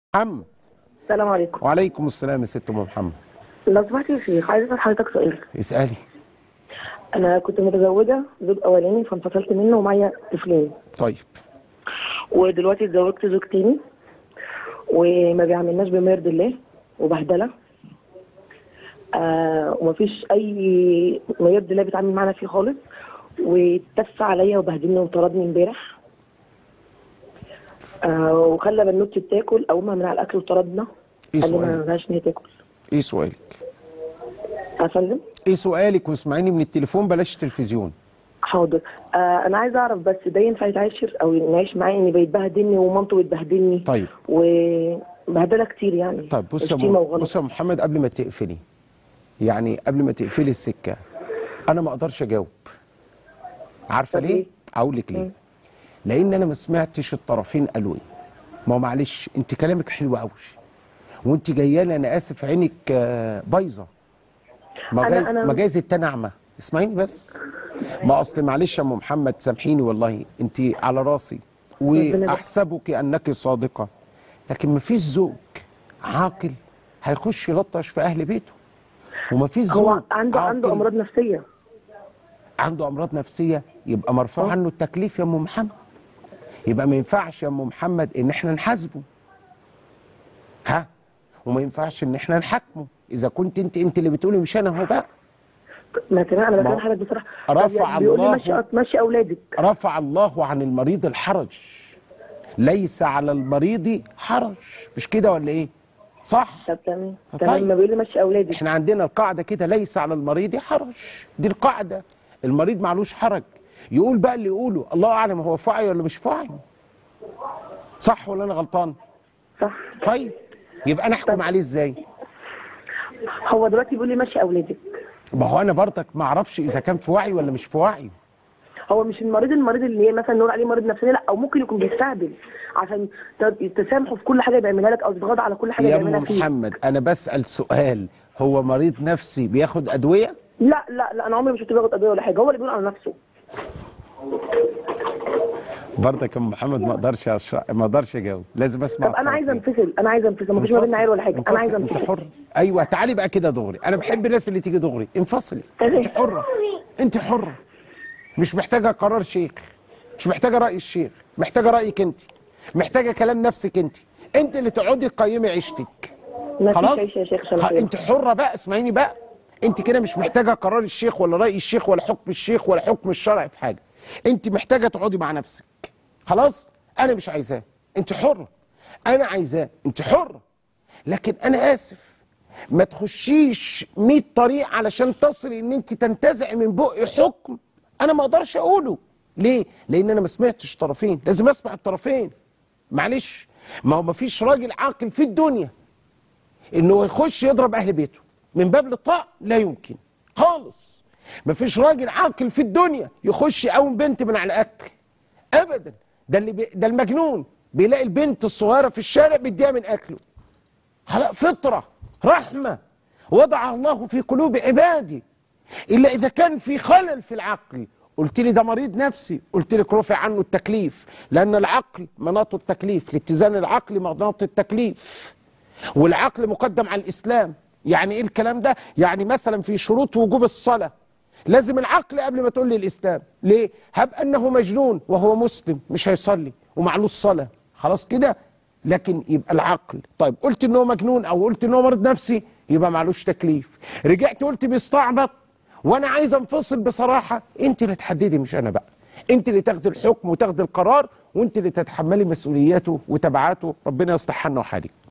محمد السلام عليكم وعليكم السلام يا ست ام محمد لو سمحت يا شيخ عايزه اسال حضرتك سؤال اسالي انا كنت متزوجه زوج اولاني فانفصلت منه ومعايا طفلين طيب ودلوقتي اتزوجت زوج تاني وما بيعملناش بما يرضي الله وبهدله آه ومفيش اي ما يرضي الله بيتعامل معانا فيه خالص واتف عليا وبهدلني وطردني امبارح آه وخلى بنوتي بتاكل اقومها من على الاكل وطردنا ايه قال لي ما سؤالك لهاش ان هي تاكل ايه سؤالك يا فندم ايه سؤالك واسمعيني من التليفون بلاش تلفزيون حاضر آه انا عايزه اعرف بس ده ينفع يتعاشر او نعيش معاه ان بيتبهدلني ومامته بتبهدلني طيب. وبهدله كتير يعني طيب بص يا شتيمة م- وغلط. بص يا محمد قبل ما تقفلي يعني قبل ما تقفلي السكه انا ما اقدرش اجاوب عارفه طب ليه ليه؟ اقول لك ليه لان انا ما سمعتش الطرفين قالوا ايه ما هو معلش انت كلامك حلو قوي وانت جايه لي انا اسف عينك آه، بايظه ما أنا- جاي أنا- ما جايز التاني اعمى اسمعيني بس ما اصل معلش يا ام محمد سامحيني والله انت على راسي يبارك. واحسبك انك صادقه لكن ما فيش زوج عاقل هيخش يلطش في اهل بيته وما فيش زوج هو عنده عنده عاقل امراض نفسيه عنده امراض نفسيه يبقى مرفوع عنه التكليف يا ام محمد يبقى ما ينفعش يا ام محمد ان احنا نحاسبه ها وما ينفعش ان احنا نحاكمه اذا كنت انت انت اللي بتقولي مش انا هو بقى ما تمام انا ما- بكلم حضرتك بصراحه رفع طب بيقول لي الله- مشي مشي اولادك رفع الله عن المريض الحرج ليس على المريض حرج مش كده ولا ايه صح طب تمام طيب. تمام ما بيقول لي مشي اولادك احنا عندنا القاعده كده ليس على المريض حرج دي القاعده المريض معلوش حرج يقول بقى اللي يقوله الله اعلم هو فاعي ولا مش فاعي صح ولا انا غلطان صح طيب يبقى انا احكم طب. عليه ازاي هو دلوقتي بيقول لي مشي اولادك ما هو انا برضك ما اعرفش اذا كان في وعي ولا مش في وعي هو مش المريض المريض اللي هي مثلا نقول عليه مريض نفساني لا او ممكن يكون بيستهبل عشان ت- تسامحه في كل حاجه بيعملها لك او تتغاضى على كل حاجه يا بيعملها ام فيك محمد انا بسال سؤال هو مريض نفسي بياخد ادويه لا لا لا انا عمري ما شفته بياخد ادويه ولا حاجه هو اللي بيقول على نفسه برضك يا ام محمد ما اقدرش أشرح- ما اقدرش اجاوب لازم اسمع طب انا عايزه الطرفين. انفصل انا عايزه انفصل ما فيش ما بيننا عيال ولا حاجه انا عايزه انت انفصل حر ايوه تعالي بقى كده دغري انا بحب الناس اللي تيجي دغري انفصلي انت حره انت حره مش محتاجه قرار شيخ مش محتاجه راي الشيخ محتاجه رايك انت محتاجه كلام نفسك انت انت اللي تقعدي تقيمي عيشتك ما فيش خلاص عيش يا شيخ خ- شمسية انت حره بقى اسمعيني بقى انت كده مش محتاجه قرار الشيخ ولا راي الشيخ ولا حكم الشيخ ولا حكم الشرع في حاجه انت محتاجه تقعدي مع نفسك خلاص انا مش عايزاه انت حره انا عايزاه انت حره لكن انا اسف ما تخشيش 100 طريق علشان تصلي ان انت تنتزعي من بقي حكم انا ما اقدرش اقوله ليه لان انا ما سمعتش طرفين لازم اسمع الطرفين معلش ما هو ما فيش راجل عاقل في الدنيا انه يخش يضرب اهل بيته من باب الطاق لا يمكن خالص مفيش راجل عاقل في الدنيا يخش يقوم بنت من على الاكل ابدا ده اللي بي ده المجنون بيلاقي البنت الصغيره في الشارع بيديها من اكله خلق فطره رحمه وضع الله في قلوب عبادي الا اذا كان في خلل في العقل قلت لي ده مريض نفسي قلت لك رفع عنه التكليف لان العقل مناط التكليف الاتزان العقلي مناط التكليف والعقل مقدم على الاسلام يعني ايه الكلام ده يعني مثلا في شروط وجوب الصلاه لازم العقل قبل ما تقول لي الاسلام ليه هب انه مجنون وهو مسلم مش هيصلي ومعلوش صلاه خلاص كده لكن يبقى العقل طيب قلت ان هو مجنون او قلت ان هو مريض نفسي يبقى معلوش تكليف رجعت قلت بيستعبط وانا عايز انفصل بصراحه انت اللي تحددي مش انا بقى انت اللي تاخدي الحكم وتاخدي القرار وانت اللي تتحملي مسؤولياته وتبعاته ربنا يصلح حالنا وحالك